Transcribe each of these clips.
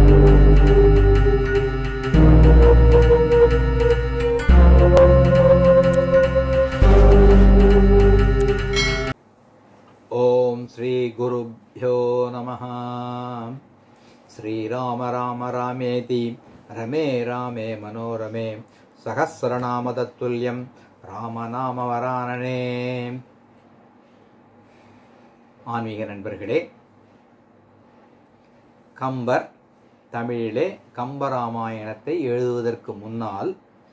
ఓం శ్రీ గురుభ్యో నమ శ్రీరామ రామ రామేతి రమే రామే మనోరమే సహస్రనామ తత్తుల్యం ராமநாம வரானனே ஆன்மீக நண்பர்களே கம்பர் தமிழிலே கம்பராமாயணத்தை எழுதுவதற்கு முன்னால்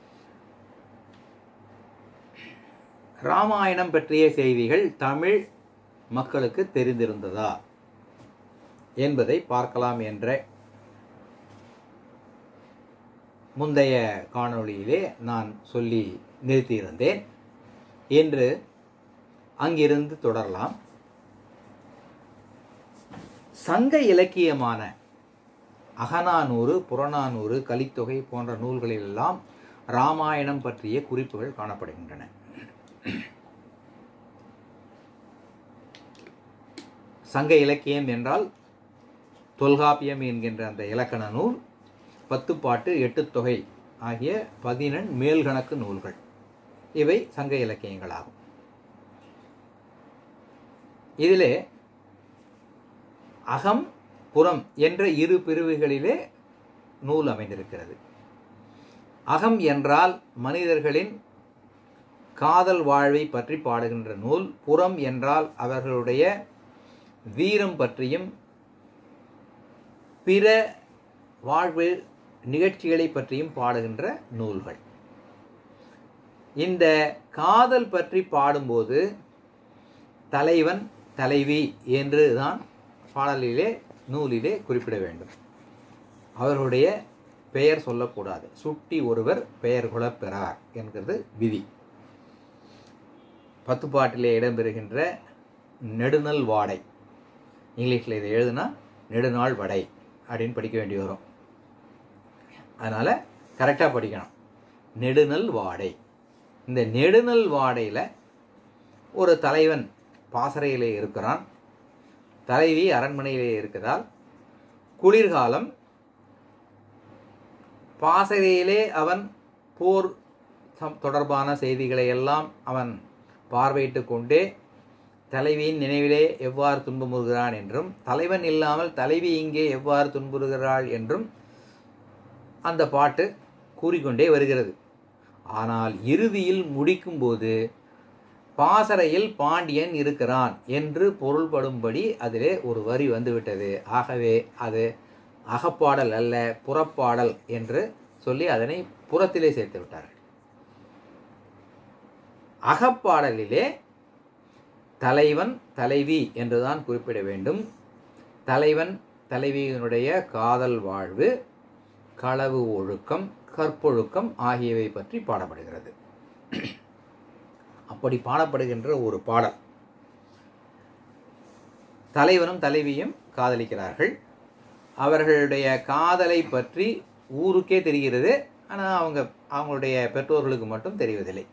ராமாயணம் பற்றிய செய்திகள் தமிழ் மக்களுக்கு தெரிந்திருந்ததா என்பதை பார்க்கலாம் என்ற முந்தைய காணொளியிலே நான் சொல்லி நிறுத்தியிருந்தேன் என்று அங்கிருந்து தொடரலாம் சங்க இலக்கியமான அகநானூறு புறநானூறு கலித்தொகை போன்ற நூல்களிலெல்லாம் ராமாயணம் பற்றிய குறிப்புகள் காணப்படுகின்றன சங்க இலக்கியம் என்றால் தொல்காப்பியம் என்கின்ற அந்த இலக்கண நூல் பத்துப்பாட்டு எட்டுத்தொகை ஆகிய பதினெண் மேல்கணக்கு நூல்கள் இவை சங்க இலக்கியங்களாகும் இதிலே அகம் புறம் என்ற இரு பிரிவுகளிலே நூல் அமைந்திருக்கிறது அகம் என்றால் மனிதர்களின் காதல் வாழ்வை பற்றி பாடுகின்ற நூல் புறம் என்றால் அவர்களுடைய வீரம் பற்றியும் பிற வாழ்வு நிகழ்ச்சிகளை பற்றியும் பாடுகின்ற நூல்கள் இந்த காதல் பற்றி பாடும்போது தலைவன் தலைவி என்று தான் பாடலிலே நூலிலே குறிப்பிட வேண்டும் அவர்களுடைய பெயர் சொல்லக்கூடாது சுட்டி ஒருவர் பெயர் கொள்ளப் பெறார் என்கிறது விதி பத்து பாட்டிலே இடம்பெறுகின்ற நெடுநல் வாடை இங்கிலீஷில் இதை எழுதுனா நெடுநாள் வடை அப்படின்னு படிக்க வேண்டி வரும் அதனால் கரெக்டாக படிக்கணும் நெடுநல் வாடை இந்த நெடுநல் வாடையில் ஒரு தலைவன் பாசறையிலே இருக்கிறான் தலைவி அரண்மனையிலே இருக்கிறதால் குளிர்காலம் பாசறையிலே அவன் போர் தொடர்பான செய்திகளை எல்லாம் அவன் பார்வையிட்டு கொண்டே தலைவியின் நினைவிலே எவ்வாறு துன்புறுகிறான் என்றும் தலைவன் இல்லாமல் தலைவி இங்கே எவ்வாறு துன்புறுகிறாள் என்றும் அந்த பாட்டு கூறிக்கொண்டே வருகிறது ஆனால் இறுதியில் முடிக்கும்போது பாசறையில் பாண்டியன் இருக்கிறான் என்று பொருள்படும்படி அதிலே ஒரு வரி வந்துவிட்டது ஆகவே அது அகப்பாடல் அல்ல புறப்பாடல் என்று சொல்லி அதனை புறத்திலே சேர்த்து விட்டார்கள் அகப்பாடலிலே தலைவன் தலைவி என்றுதான் குறிப்பிட வேண்டும் தலைவன் தலைவியினுடைய காதல் வாழ்வு களவு ஒழுக்கம் கற்பொழுக்கம் ஆகியவை பற்றி பாடப்படுகிறது அப்படி பாடப்படுகின்ற ஒரு பாடல் தலைவனும் தலைவியும் காதலிக்கிறார்கள் அவர்களுடைய காதலை பற்றி ஊருக்கே தெரிகிறது ஆனால் அவங்க அவங்களுடைய பெற்றோர்களுக்கு மட்டும் தெரிவதில்லை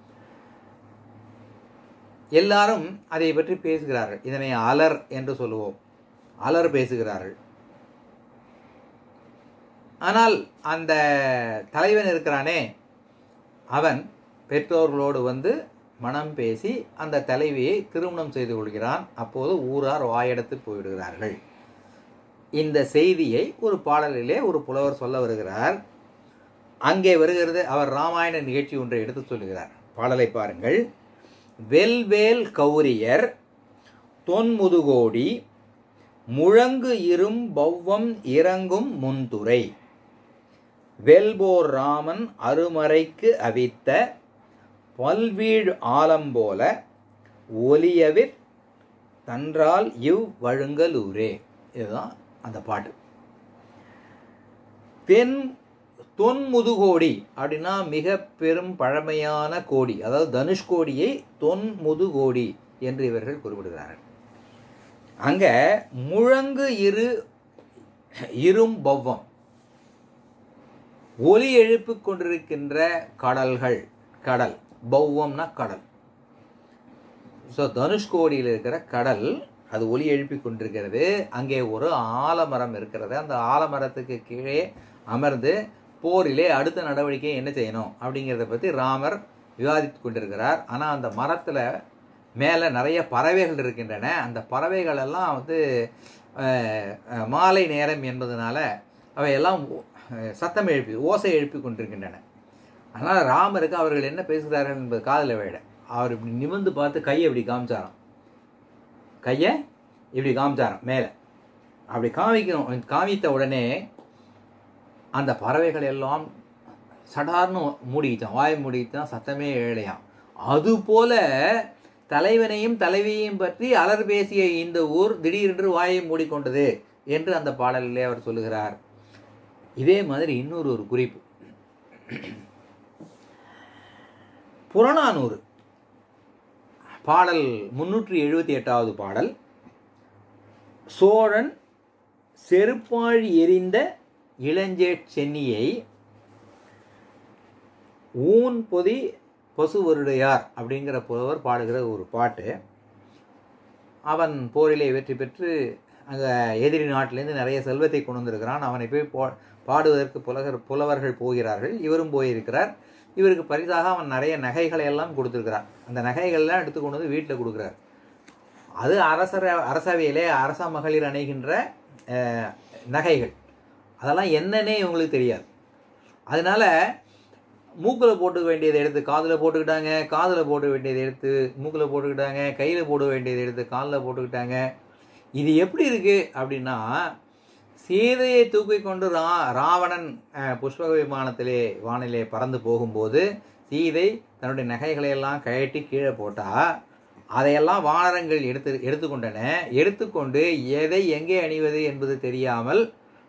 எல்லாரும் அதை பற்றி பேசுகிறார்கள் இதனை அலர் என்று சொல்லுவோம் அலர் பேசுகிறார்கள் ஆனால் அந்த தலைவன் இருக்கிறானே அவன் பெற்றோர்களோடு வந்து மனம் பேசி அந்த தலைவியை திருமணம் செய்து கொள்கிறான் அப்போது ஊரார் வாயெடுத்து போய்விடுகிறார்கள் இந்த செய்தியை ஒரு பாடலிலே ஒரு புலவர் சொல்ல வருகிறார் அங்கே வருகிறது அவர் ராமாயண நிகழ்ச்சி ஒன்றை எடுத்து சொல்லுகிறார் பாடலை பாருங்கள் வெல்வேல் கௌரியர் தொன்முதுகோடி முழங்கு இரும் பௌவம் இறங்கும் முன்துறை வெல்போர் ராமன் அருமறைக்கு அவித்த பல்வீழ் ஆலம்போல ஒலியவிற் தன்றால் இவ் வழுங்கலூரே இதுதான் அந்த பாட்டு தென் தொன்முதுகோடி அப்படின்னா மிக பெரும் பழமையான கோடி அதாவது தனுஷ்கோடியை தொன்முதுகோடி என்று இவர்கள் குறிப்பிடுகிறார்கள் அங்க முழங்கு இரு இரும் பவ்வம் ஒலி எழுப்பு கொண்டிருக்கின்ற கடல்கள் கடல் பௌவம்னா கடல் ஸோ தனுஷ்கோடியில் இருக்கிற கடல் அது ஒலி எழுப்பி கொண்டிருக்கிறது அங்கே ஒரு ஆலமரம் இருக்கிறது அந்த ஆலமரத்துக்கு கீழே அமர்ந்து போரிலே அடுத்த நடவடிக்கை என்ன செய்யணும் அப்படிங்கிறத பற்றி ராமர் விவாதித்து கொண்டிருக்கிறார் ஆனால் அந்த மரத்தில் மேலே நிறைய பறவைகள் இருக்கின்றன அந்த பறவைகள் எல்லாம் வந்து அஹ், அஹ், மாலை நேரம் என்பதனால அவையெல்லாம் ஓ- அஹ், சத்தம் எழுப்பி ஓசை எழுப்பி கொண்டிருக்கின்றன அதனால் ராமருக்கு அவர்கள் என்ன பேசுகிறார்கள் என்பது காதில் விட அவர் இப்படி நிமிர்ந்து பார்த்து கையை இப்படி காமிச்சாராம் கையை இப்படி காமிச்சாராம் மேலே அப்படி காமிக்கணும் காமித்த உடனே அந்த பறவைகள் எல்லாம் சடார்னு மூடிக்கிச்சான் வாய் மூடிக்கிச்சான் சத்தமே ஏழையாம் அதுபோல தலைவனையும் தலைவியையும் பற்றி அலர் பேசிய இந்த ஊர் திடீரென்று வாயை மூடிக்கொண்டது என்று அந்த பாடலிலே அவர் சொல்லுகிறார் இதே மாதிரி இன்னொரு ஒரு குறிப்பு புறநானூறு பாடல் முன்னூற்றி எழுபத்தி எட்டாவது பாடல் சோழன் செருப்பாழி எரிந்த இளஞ்சேட் சென்னியை ஊன் பொதி பசுவருடையார் அப்படிங்கிற புலவர் பாடுகிற ஒரு பாட்டு அவன் போரிலே வெற்றி பெற்று அங்கே எதிரி நாட்டிலேருந்து நிறைய செல்வத்தை கொண்டு வந்திருக்கிறான் அவனை போய் போ பாடுவதற்கு புலகர் புலவர்கள் போகிறார்கள் இவரும் போயிருக்கிறார் இவருக்கு பரிசாக அவன் நிறைய நகைகளை எல்லாம் கொடுத்துருக்கிறான் அந்த நகைகள்லாம் எடுத்து கொண்டு வந்து வீட்டில் கொடுக்குறார் அது அரசர அரசவையிலே அரச மகளிர் அணைகின்ற அஹ், நகைகள் அதெல்லாம் என்னன்னே இவங்களுக்கு தெரியாது அதனால மூக்கில் போட்டு வேண்டியதை எடுத்து காதில் போட்டுக்கிட்டாங்க காதில் போட வேண்டியதை எடுத்து மூக்கில் போட்டுக்கிட்டாங்க கையில் போட வேண்டியதை எடுத்து காலில் போட்டுக்கிட்டாங்க இது எப்படி இருக்கு அப்படின்னா சீதையை தூக்கி கொண்டு ரா ராவணன் அஹ், புஷ்பக விமானத்திலே வானிலே பறந்து போகும்போது சீதை தன்னுடைய நகைகளை எல்லாம் கழட்டி கீழே போட்டா அதையெல்லாம் வானரங்கள் எடுத்து எடுத்துக்கொண்டன எடுத்துக்கொண்டு எதை எங்கே அணிவது என்பது தெரியாமல்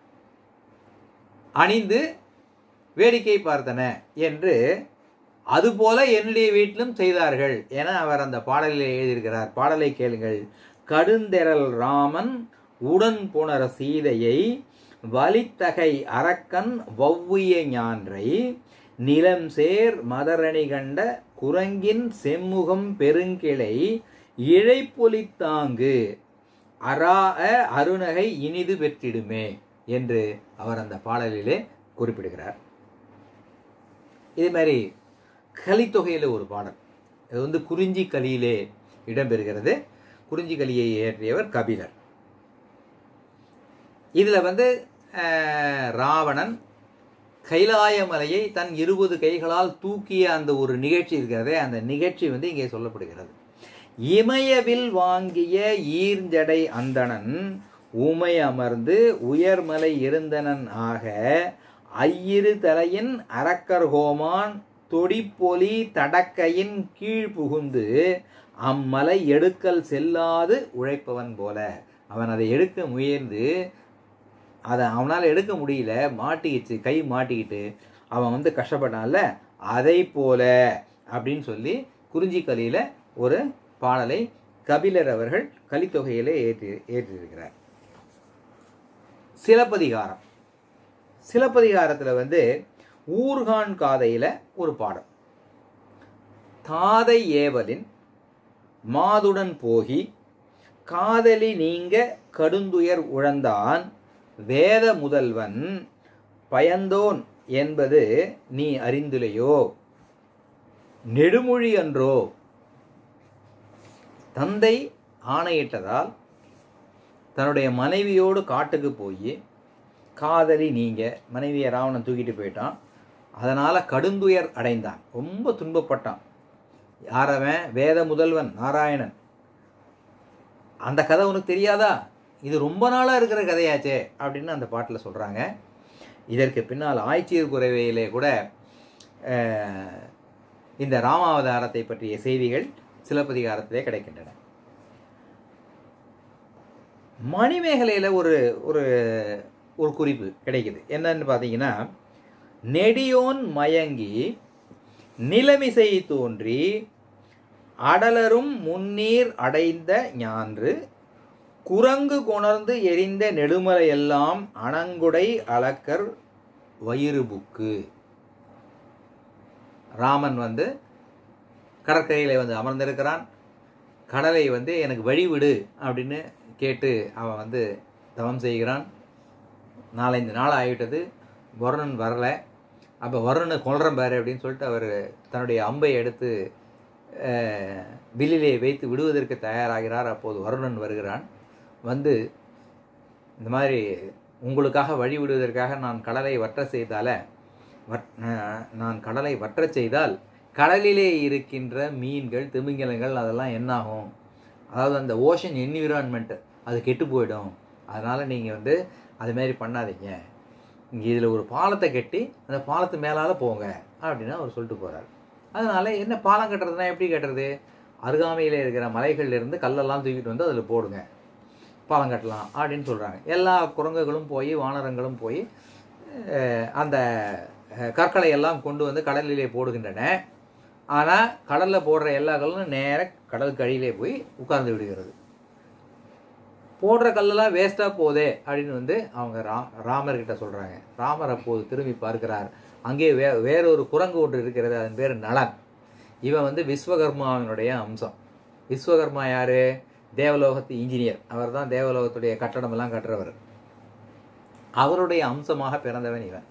அணிந்து வேடிக்கை பார்த்தன என்று அதுபோல என்னுடைய வீட்டிலும் செய்தார்கள் என அவர் அந்த பாடலில் எழுதியிருக்கிறார் பாடலை கேளுங்கள் கடுந்தெரல் ராமன் உடன் புணர சீதையை வலித்தகை அரக்கன் வவ்விய ஞான்றை நிலம் சேர் மதரணி கண்ட குரங்கின் செம்முகம் பெருங்கிளை இழைப்பொலித்தாங்கு அராஅ அருணகை இனிது பெற்றிடுமே என்று அவர் அந்த பாடலிலே குறிப்பிடுகிறார் இதே மாதிரி கலித்தொகையில் ஒரு பாடல் இது வந்து குறிஞ்சி கலியிலே இடம்பெறுகிறது குறிஞ்சி கலியை இயற்றியவர் கபிலர் இதில் வந்து அஹ், ராவணன் கைலாயமலையை தன் இருபது கைகளால் தூக்கிய அந்த ஒரு நிகழ்ச்சி இருக்கிறதே அந்த நிகழ்ச்சி வந்து இங்கே சொல்லப்படுகிறது இமயவில் வாங்கிய ஈர்ஞ்சடை அந்தணன் உமை அமர்ந்து உயர்மலை இருந்தனன் ஆக ஐயிரு தலையின் அரக்கர் கோமான் தொடிப்பொலி தடக்கையின் கீழ் புகுந்து அம்மலை எடுக்கல் செல்லாது உழைப்பவன் போல அவன் அதை எடுக்க முயர்ந்து அதை அவனால் எடுக்க முடியல மாட்டிக்கிச்சு கை மாட்டிக்கிட்டு அவன் வந்து கஷ்டப்பட்டான்ல அதை போல அப்படின்னு சொல்லி குறிஞ்சி கலியில் ஒரு பாடலை கபிலர் அவர்கள் கலித்தொகையிலே ஏற்றி ஏற்றியிருக்கிறார் சிலப்பதிகாரம் சிலப்பதிகாரத்தில் வந்து ஊர்கான் காதையில் ஒரு பாடல் தாதை ஏவலின் மாதுடன் போகி காதலி நீங்க கடுந்துயர் உழந்தான் வேத முதல்வன் பயந்தோன் என்பது நீ அறிந்துலையோ நெடுமொழி அன்றோ தந்தை ஆணையிட்டதால் தன்னுடைய மனைவியோடு காட்டுக்கு போய் காதலி நீங்க மனைவியை ராவணன் தூக்கிட்டு போயிட்டான் அதனால் கடுந்துயர் அடைந்தான் ரொம்ப துன்பப்பட்டான் யாரவன் வேத முதல்வன் நாராயணன் அந்த கதை உனக்கு தெரியாதா இது ரொம்ப நாளாக இருக்கிற கதையாச்சே அப்படின்னு அந்த பாட்டில் சொல்கிறாங்க இதற்கு பின்னால் ஆய்ச்சியர் குறைவையிலே கூட அஹ், இந்த ராமாவதாரத்தை பற்றிய செய்திகள் சிலப்பதிகாரத்திலே கிடைக்கின்றன மணிமேகலையில் ஒரு ஒரு ஒரு குறிப்பு கிடைக்குது என்னன்னு பார்த்தீங்கன்னா நெடியோன் மயங்கி நிலமிசை தோன்றி அடலரும் முன்னீர் அடைந்த ஞான்று குரங்கு கொணர்ந்து எரிந்த நெடுமலையெல்லாம் அணங்குடை அளக்கர் வயிறுபுக்கு ராமன் வந்து கடற்கரையில் வந்து அமர்ந்திருக்கிறான் கடலை வந்து எனக்கு வழிவிடு அப்படின்னு கேட்டு அவன் வந்து தவம் செய்கிறான் நாலஞ்சு நாள் ஆகிவிட்டது வருணன் வரலை அப்போ வருணனை கொல்றேன் பாரு அப்படின்னு சொல்லிட்டு அவர் தன்னுடைய அம்பை எடுத்து அஹ், வில்லிலே வைத்து விடுவதற்கு தயாராகிறார் அப்போது வருணன் வருகிறான் வந்து இந்த மாதிரி உங்களுக்காக வழி விடுவதற்காக நான் கடலை வற்ற செய்தால வற்- அஹ், நான் கடலை வற்றச் செய்தால் கடலிலே இருக்கின்ற மீன்கள் திமிங்கலங்கள் அதெல்லாம் என்னாகும் அதாவது அந்த ஓஷன் என்விரான்மெண்ட் அது கெட்டு போயிடும் அதனால் நீங்கள் வந்து அது மாதிரி பண்ணாதீங்க இங்கே இதில் ஒரு பாலத்தை கட்டி அந்த பாலத்து மேலால் போங்க அப்படின்னு அவர் சொல்லிட்டு போகிறார் அதனால் என்ன பாலம் கட்டுறதுனா எப்படி கட்டுறது அருகாமையில் இருக்கிற மலைகள்ல இருந்து கல்லெல்லாம் தூக்கிட்டு வந்து அதில் போடுங்க பாலம் கட்டலாம் அப்படின்னு சொல்கிறாங்க எல்லா குரங்குகளும் போய் வானரங்களும் போய் அஹ், அந்த அஹ், கற்களை எல்லாம் கொண்டு வந்து கடலிலே போடுகின்றன ஆனால் கடலில் போடுற எல்லா கல்லும் நேராக கடலுக்கு அடியிலே போய் உட்கார்ந்து விடுகிறது போடுற கல்லெல்லாம் வேஸ்ட்டாக போதே அப்படின்னு வந்து அவங்க ரா ராமர்கிட்ட சொல்கிறாங்க ராமர் அப்போது திரும்பி பார்க்கிறார் அங்கே வே வேறொரு குரங்கு ஒன்று இருக்கிறது அதன் பேர் நலன் இவன் வந்து விஸ்வகர்மாவினுடைய அம்சம் விஸ்வகர்மா யாரு தேவலோகத்து இன்ஜினியர் அவர் தான் தேவலோகத்துடைய கட்டடம் எல்லாம் கட்டுறவர் அவருடைய அம்சமாக பிறந்தவன் இவன்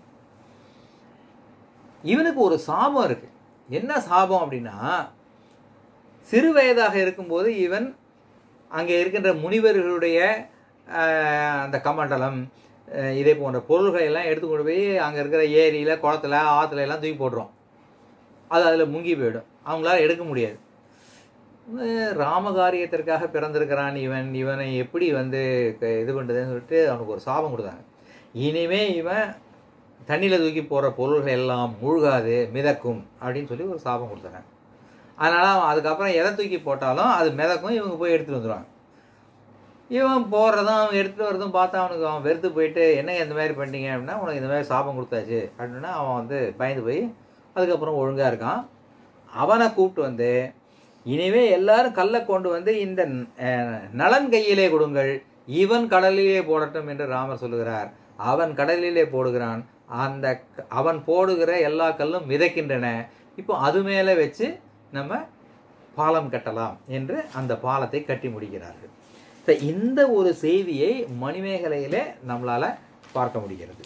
இவனுக்கு ஒரு சாபம் இருக்கு என்ன சாபம் அப்படின்னா சிறு வயதாக இருக்கும்போது இவன் அங்கே இருக்கின்ற முனிவர்களுடைய ஆஹ், அந்த கமண்டலம் ஆஹ், இதே போன்ற பொருள்களை எல்லாம் எடுத்துக்கொண்டு போய் அங்கே இருக்கிற ஏரியில் குளத்துல ஆற்றுல எல்லாம் தூக்கி போட்டுரும் அது அதில் முங்கி போயிடும் அவங்களால எடுக்க முடியாது அஹ், ராமகாரியத்திற்காக பிறந்திருக்கிறான் இவன் இவனை எப்படி வந்து க- இது பண்ணுறதுன்னு சொல்லிட்டு அவனுக்கு ஒரு சாபம் கொடுத்தாங்க இனிமே இவன் தண்ணியில் தூக்கி போடுற பொருள்கள் எல்லாம் மூழ்காது மிதக்கும் அப்படின்னு சொல்லி ஒரு சாபம் கொடுத்தாங்க அதனால் அவன் அதுக்கப்புறம் எதை தூக்கி போட்டாலும் அது மிதக்கும் இவங்க போய் எடுத்துகிட்டு வந்துடுவாங்க இவன் போடுறதும் அவன் எடுத்துகிட்டு வரதும் பார்த்தா அவனுக்கு அவன் வெறுத்து போயிட்டு என்ன இந்த மாதிரி பண்ணிட்டீங்க அப்படின்னா உனக்கு இந்த மாதிரி சாபம் கொடுத்தாச்சு அப்படின்னா அவன் வந்து பயந்து போய் அதுக்கப்புறம் ஒழுங்காக இருக்கான் அவனை கூப்பிட்டு வந்து இனிமே எல்லாரும் கல்லை கொண்டு வந்து இந்த அஹ், நலன் கையிலே கொடுங்கள் இவன் கடலிலே போடட்டும் என்று ராமர் சொல்லுகிறார் அவன் கடலிலே போடுகிறான் அந்த க- அவன் போடுகிற எல்லா கல்லும் மிதக்கின்றன இப்போ அது மேலே வச்சு நம்ம பாலம் கட்டலாம் என்று அந்த பாலத்தை கட்டி முடிக்கிறார்கள் So, இந்த ஒரு செய்தியை மணிமேகலையிலே நம்மளால பார்க்க முடிகிறது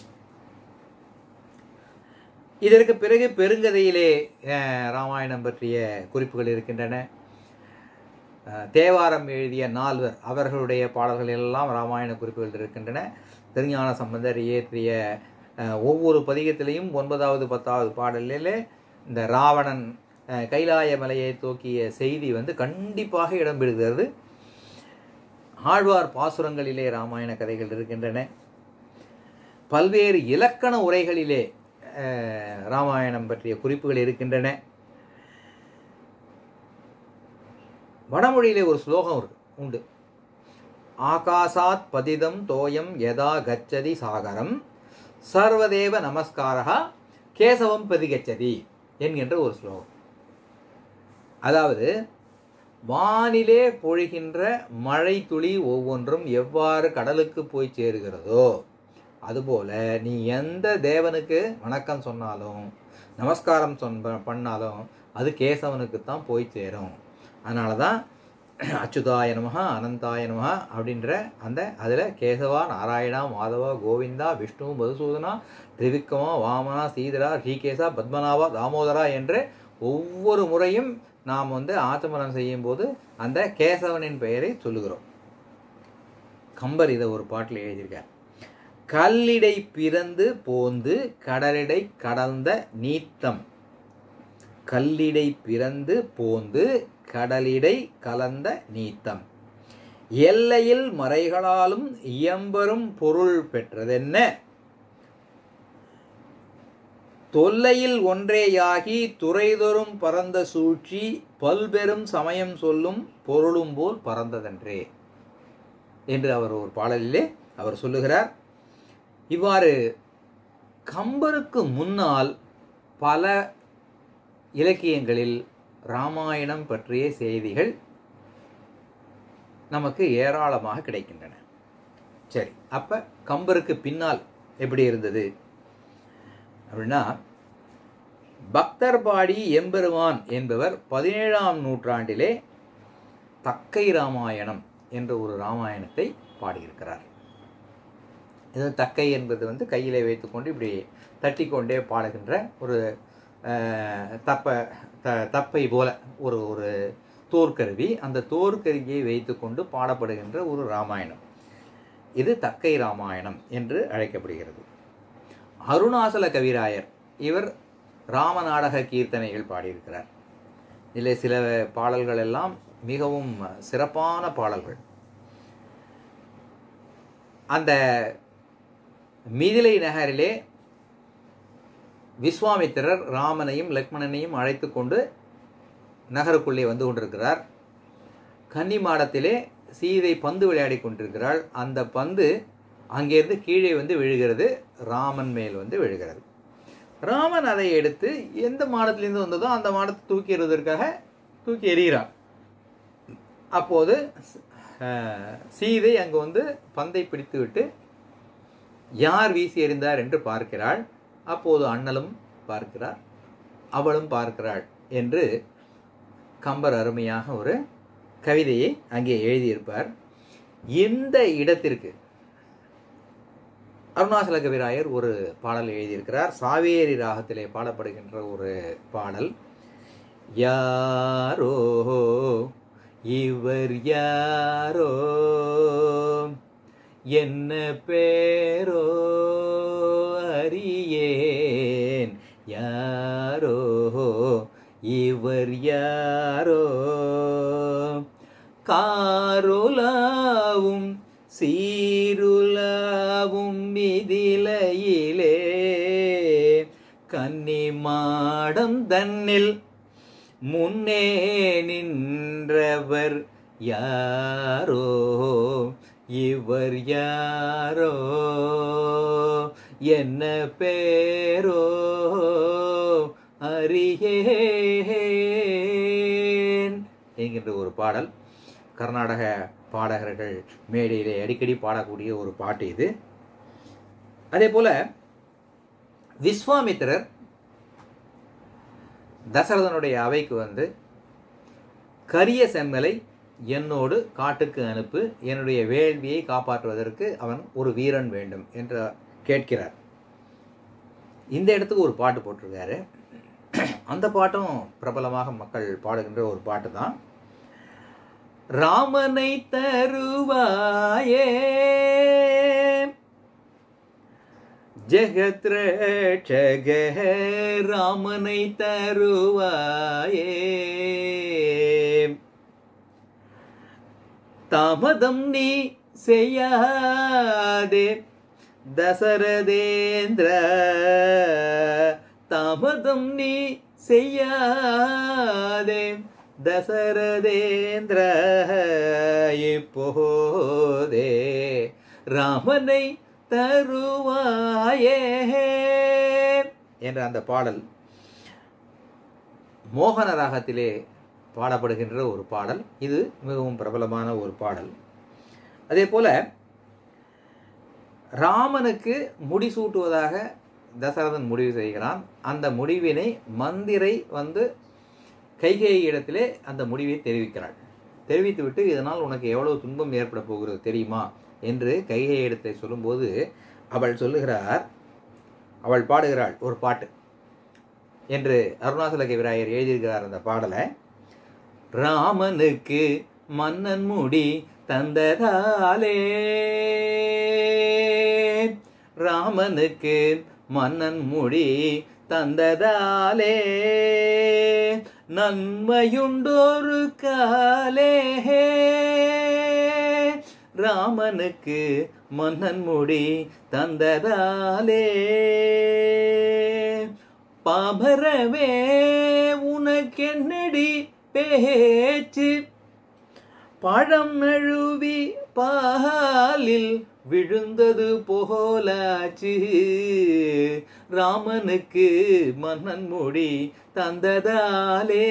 இதற்கு பிறகு பெருங்கதையிலே அஹ், ராமாயணம் பற்றிய குறிப்புகள் இருக்கின்றன அஹ், தேவாரம் எழுதிய நால்வர் அவர்களுடைய பாடல்கள் எல்லாம் ராமாயண குறிப்புகள் இருக்கின்றன திருஞான சம்பந்தர் இயற்றிய அஹ், ஒவ்வொரு பதிகத்திலையும் ஒன்பதாவது பத்தாவது பாடலிலே இந்த ராவணன் அஹ், கைலாய மலையை தூக்கிய செய்தி வந்து கண்டிப்பாக இடம்பெறுகிறது ஆழ்வார் பாசுரங்களிலே ராமாயண கதைகள் இருக்கின்றன பல்வேறு இலக்கண உரைகளிலே அஹ், ராமாயணம் பற்றிய குறிப்புகள் இருக்கின்றன வடமொழியிலே ஒரு ஸ்லோகம் இருக்கு உண்டு ஆகாசாத் பதிதம் தோயம் யதா கச்சதி சாகரம் சர்வதேவ நமஸ்காரா கேசவம் பதிகச்சதி என்கின்ற ஒரு ஸ்லோகம் அதாவது வானிலே பொழிகின்ற மழை துளி ஒவ்வொன்றும் எவ்வாறு கடலுக்கு போய் சேருகிறதோ அதுபோல நீ எந்த தேவனுக்கு வணக்கம் சொன்னாலும் நமஸ்காரம் சொன்ன பண்ணாலும் அது கேசவனுக்கு தான் போய் சேரும் அதனால தான் அச்சுதாய நமஹ அனந்தாய நமஹ அப்படின்ற அந்த அதில் கேசவா நாராயணா மாதவா கோவிந்தா விஷ்ணு மதுசூதனா திரிவிக்ரமா வாமனா சீதரா ஸ்ரீகேசா பத்மநாபா தாமோதரா என்று ஒவ்வொரு முறையும் நாம் வந்து ஆச்சமனம் செய்யும்போது அந்த கேசவனின் பெயரை சொல்லுகிறோம் கம்பர் இதை ஒரு பாட்டில் எழுதியிருக்கார் கல்லிடை பிறந்து போந்து கடலிடை கடந்த நீத்தம் கல்லிடை பிறந்து போந்து கடலிடை கலந்த நீத்தம் எல்லையில் மறைகளாலும் இயம்பரும் பொருள் பெற்றதென்ன தொல்லையில் ஒன்றேயாகி துறைதொறும் பரந்த சூழ்ச்சி பல்பெரும் சமயம் சொல்லும் பொருளும் போல் பறந்ததன்றே என்று அவர் ஒரு பாடலிலே அவர் சொல்லுகிறார் இவ்வாறு கம்பருக்கு முன்னால் பல இலக்கியங்களில் ராமாயணம் பற்றிய செய்திகள் நமக்கு ஏராளமாக கிடைக்கின்றன சரி அப்ப கம்பருக்கு பின்னால் எப்படி இருந்தது அப்படின்னா பக்தர்பாடி எம்பெருமான் என்பவர் பதினேழாம் நூற்றாண்டிலே தக்கை ராமாயணம் என்ற ஒரு ராமாயணத்தை பாடியிருக்கிறார் இது தக்கை என்பது வந்து கையிலே வைத்துக்கொண்டு இப்படி தட்டிக்கொண்டே பாடுகின்ற ஒரு அஹ், தப்ப த தப்பை போல ஒரு ஒரு தோற்கருவி அந்த தோற்கருவியை வைத்துக்கொண்டு பாடப்படுகின்ற ஒரு ராமாயணம் இது தக்கை ராமாயணம் என்று அழைக்கப்படுகிறது அருணாசல கவிராயர் இவர் ராமநாடக கீர்த்தனைகள் பாடியிருக்கிறார் இதில் சில பாடல்கள் எல்லாம் மிகவும் சிறப்பான பாடல்கள் அந்த மிதிலை நகரிலே விஸ்வாமித்திரர் ராமனையும் லக்ஷ்மணனையும் அழைத்து கொண்டு நகருக்குள்ளே வந்து கொண்டிருக்கிறார் கன்னி மாடத்திலே சீதை பந்து விளையாடி கொண்டிருக்கிறாள் அந்த பந்து அங்கேருந்து கீழே வந்து விழுகிறது ராமன் மேல் வந்து விழுகிறது ராமன் அதை எடுத்து எந்த மாடத்திலிருந்து வந்ததோ அந்த மாடத்தை தூக்கி எறிவதற்காக தூக்கி எறிகிறான் அப்போது அஹ், சீதை அங்கு வந்து பந்தை பிடித்துவிட்டு யார் வீசி எறிந்தார் என்று பார்க்கிறாள் அப்போது அண்ணலும் பார்க்கிறார் அவளும் பார்க்கிறாள் என்று கம்பர் அருமையாக ஒரு கவிதையை அங்கே எழுதியிருப்பார் இந்த இடத்திற்கு அருணாசல கவிராயர் ஒரு பாடல் எழுதியிருக்கிறார் சாவேரி ராகத்திலே பாடப்படுகின்ற ஒரு பாடல் யாரோ இவர் யாரோ என்ன பேரோ அறியேன் யாரோ இவர் யாரோ காருலாவும் சீருலாவும் மிதிலையிலே கன்னி மாடம் தன்னில் முன்னே நின்றவர் யாரோ இவர் யாரோ என்ன பேரோ அறியேன் என்கின்ற ஒரு பாடல் கர்நாடக பாடகர்கள் மேடையிலே அடிக்கடி பாடக்கூடிய ஒரு பாட்டு இது அதே போல விஸ்வாமித்திரர் தசரதனுடைய அவைக்கு வந்து கரிய செம்மலை என்னோடு காட்டுக்கு அனுப்பு என்னுடைய வேள்வியை காப்பாற்றுவதற்கு அவன் ஒரு வீரன் வேண்டும் என்று கேட்கிறார் இந்த இடத்துக்கு ஒரு பாட்டு போட்டிருக்காரு அந்த பாட்டும் பிரபலமாக மக்கள் பாடுகின்ற ஒரு பாட்டு தான் ராமனை தருவாயே ஜெகத் ரட்சக ராமனை தருவாயே தாமதம் நீ செய்யாதே தசரதேந்திர தாமதம் நீ செய்யாதே தசரதேந்திர இப்போதே ராமனை தருவாயே என்ற அந்த பாடல் மோகன ராகத்திலே பாடப்படுகின்ற ஒரு பாடல் இது மிகவும் பிரபலமான ஒரு பாடல் அதே போல ராமனுக்கு முடிசூட்டுவதாக தசரதன் முடிவு செய்கிறான் அந்த முடிவினை மந்திரை வந்து கைகேயி இடத்திலே அந்த முடிவை தெரிவிக்கிறாள் தெரிவித்துவிட்டு இதனால் உனக்கு எவ்வளவு துன்பம் ஏற்பட போகிறது தெரியுமா என்று கைகேயி இடத்தை சொல்லும்போது அவள் சொல்லுகிறார் அவள் பாடுகிறாள் ஒரு பாட்டு என்று அருணாசல கவிராயர் எழுதியிருக்கிறார் அந்த பாடலை ராமனுக்கு மன்னன் முடி தந்ததாலே ராமனுக்கு மன்னன் முடி தந்ததாலே நன்மையுண்டொரு காலே ராமனுக்கு மன்னன் முடி தந்ததாலே பாபரவே உனக்கென்னடி பேச்சு பழம் நழுவி பாலில் விழுந்தது போலாச்சு ராமனுக்கு மன்னன் மொழி தந்ததாலே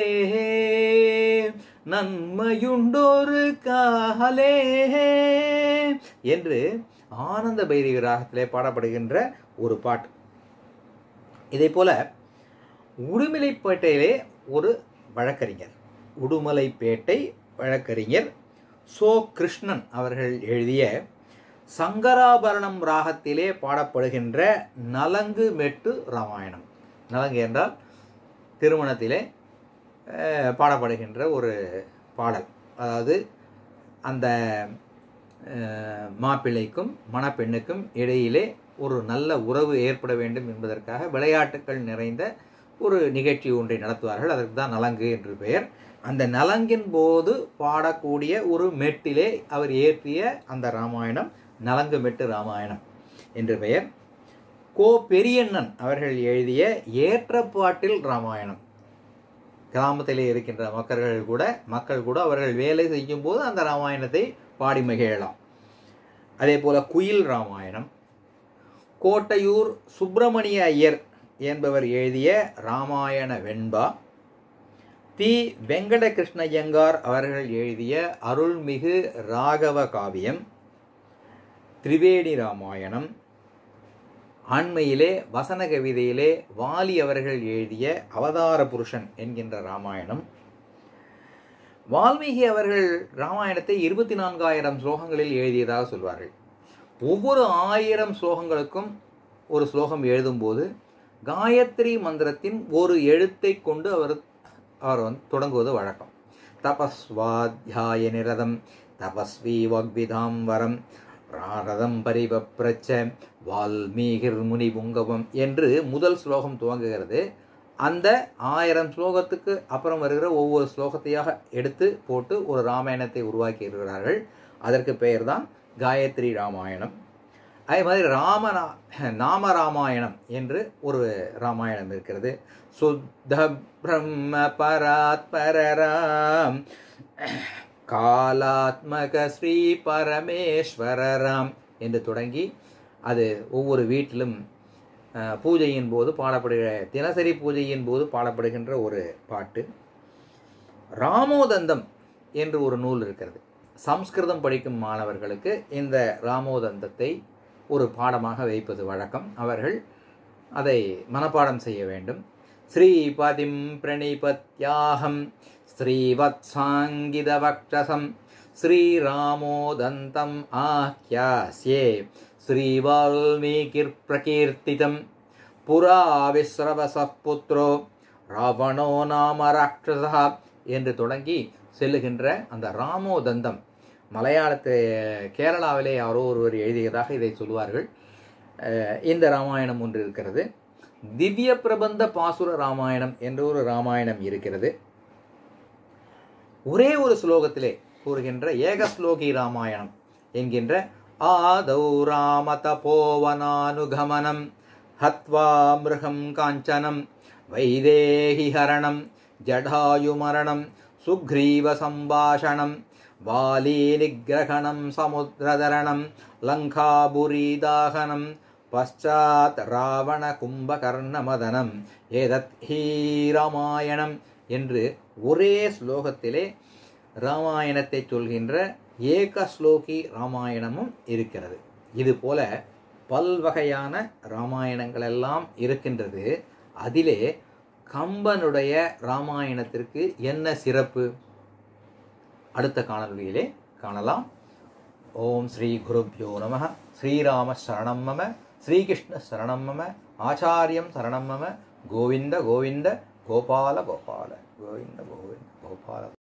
நன்மையுண்டொரு காலே என்று ஆனந்த பைரவி ராகத்திலே பாடப்படுகின்ற ஒரு பாட்டு இதே போல உடுமலைப்பேட்டையிலே ஒரு வழக்கறிஞர் உடுமலைப்பேட்டை வழக்கறிஞர் சோ கிருஷ்ணன் அவர்கள் எழுதிய சங்கராபரணம் ராகத்திலே பாடப்படுகின்ற நலங்கு மெட்டு ராமாயணம் நலங்கு என்றால் திருமணத்திலே அஹ், பாடப்படுகின்ற ஒரு பாடல் அதாவது அந்த அஹ், மாப்பிள்ளைக்கும் மணப்பெண்ணுக்கும் இடையிலே ஒரு நல்ல உறவு ஏற்பட வேண்டும் என்பதற்காக விளையாட்டுக்கள் நிறைந்த ஒரு நிகழ்ச்சி ஒன்றை நடத்துவார்கள் அதற்கு தான் நலங்கு என்று பெயர் அந்த நலங்கின் போது பாடக்கூடிய ஒரு மெட்டிலே அவர் இயற்றிய அந்த ராமாயணம் நலங்கு மெட்டு ராமாயணம் என்று பெயர் கோ பெரியண்ணன் அவர்கள் எழுதிய ஏற்றப்பாட்டில் ராமாயணம் கிராமத்திலே இருக்கின்ற மக்கள்கள் கூட மக்கள் கூட அவர்கள் வேலை செய்யும் போது அந்த ராமாயணத்தை பாடி மகிழலாம் அதே போல குயில் ராமாயணம் கோட்டையூர் சுப்பிரமணிய ஐயர் என்பவர் எழுதிய ராமாயண வெண்பா தி வெங்கடகிருஷ்ணய்யங்கார் அவர்கள் எழுதிய அருள்மிகு ராகவ காவியம் திரிவேணி ராமாயணம் ஆண்மையிலே வசன கவிதையிலே வாலி அவர்கள் எழுதிய அவதார புருஷன் என்கின்ற ராமாயணம் வால்மீகி அவர்கள் ராமாயணத்தை இருபத்தி நான்காயிரம் ஸ்லோகங்களில் எழுதியதாக சொல்வார்கள் ஒவ்வொரு ஆயிரம் ஸ்லோகங்களுக்கும் ஒரு ஸ்லோகம் எழுதும்போது காயத்ரி மந்திரத்தின் ஒரு எழுத்தை கொண்டு அவர் அவர் வந்து தொடங்குவது வழக்கம் தபஸ்வாத்தியாய நிரதம் தபஸ்வி வக்விதாம் வரம் ராரதம் பரிவப்ரச்ச வால்மீகிர் முனி புங்கவம் என்று முதல் ஸ்லோகம் துவங்குகிறது அந்த ஆயிரம் ஸ்லோகத்துக்கு அப்புறம் வருகிற ஒவ்வொரு ஸ்லோகத்தையாக எடுத்து போட்டு ஒரு ராமாயணத்தை உருவாக்கி இருக்கிறார்கள் அதற்கு பெயர்தான் காயத்ரி ராமாயணம் அதே மாதிரி ராம நாம ராமாயணம் என்று ஒரு ராமாயணம் இருக்கிறது சுத்த பிரம்ம பராத்பரராம் காலாத்மக ஸ்ரீ பரமேஸ்வரராம் என்று தொடங்கி அது ஒவ்வொரு வீட்டிலும் அஹ், பூஜையின் போது பாடப்படுகிற தினசரி பூஜையின் போது பாடப்படுகின்ற ஒரு பாட்டு ராமோதந்தம் என்று ஒரு நூல் இருக்கிறது சம்ஸ்கிருதம் படிக்கும் மாணவர்களுக்கு இந்த ராமோதந்தத்தை ஒரு பாடமாக வைப்பது வழக்கம் அவர்கள் அதை மனப்பாடம் செய்ய வேண்டும் ஸ்ரீபதிம் பிரணிபத்யாகம் ஸ்ரீவத்சாங்கிதவக்ஷசம் ஸ்ரீராமோதந்தம் ஆஹ்யாஸ்யே ஸ்ரீவால்மீகிர் பிரகீர்த்திதம் புரா விஸ்ரவச புத்ரோ ராவணோ நாம ராட்சசா என்று தொடங்கி செல்லுகின்ற அந்த ராமோதந்தம் மலையாளத்து கேரளாவிலே யாரோ ஒருவர் எழுதியதாக இதை சொல்வார்கள் அஹ் இந்த ராமாயணம் ஒன்று இருக்கிறது திவ்ய பிரபந்த பாசுர ராமாயணம் என்ற ஒரு ராமாயணம் இருக்கிறது ஒரே ஒரு ஸ்லோகத்திலே கூறுகின்ற ஏகஸ்லோகி ராமாயணம் என்கின்ற ஆதௌ ராம தபோவனானுகமனம் ஹத்வா மிருகம் காஞ்சனம் வைதேகி ஹரணம் ஜடாயுமரணம் சுக்ரீவ சம்பாஷணம் வாலி நிகிரகணம் சமுத்திரதரணம் லங்காபுரீதாகனம் பశ్చాத் ராவண கும்பகர்ணமதனம் ஏதத் ஹீ ராமாயணம் என்று ஒரே ஸ்லோகத்திலே ராமாயணத்தை சொல்கின்ற ஏக ஸ்லோகி ராமாயணமும் இருக்கிறது இது போல பல்வகையான ராமாயணங்கள் எல்லாம் இருக்கின்றது அதிலே கம்பனுடைய ராமாயணத்திற்கு என்ன சிறப்பு அடுத்த காணொலியிலே காணலாம் ஓம் ஸ்ரீ குருப்யோ நம ஸ்ரீராம சரணம் மம ஸ்ரீகிருஷ்ண சரணம் மம ஆச்சாரியம் சரணம் மம கோவிந்த கோவிந்த கோபால கோபால கோவிந்த கோவிந்த கோபால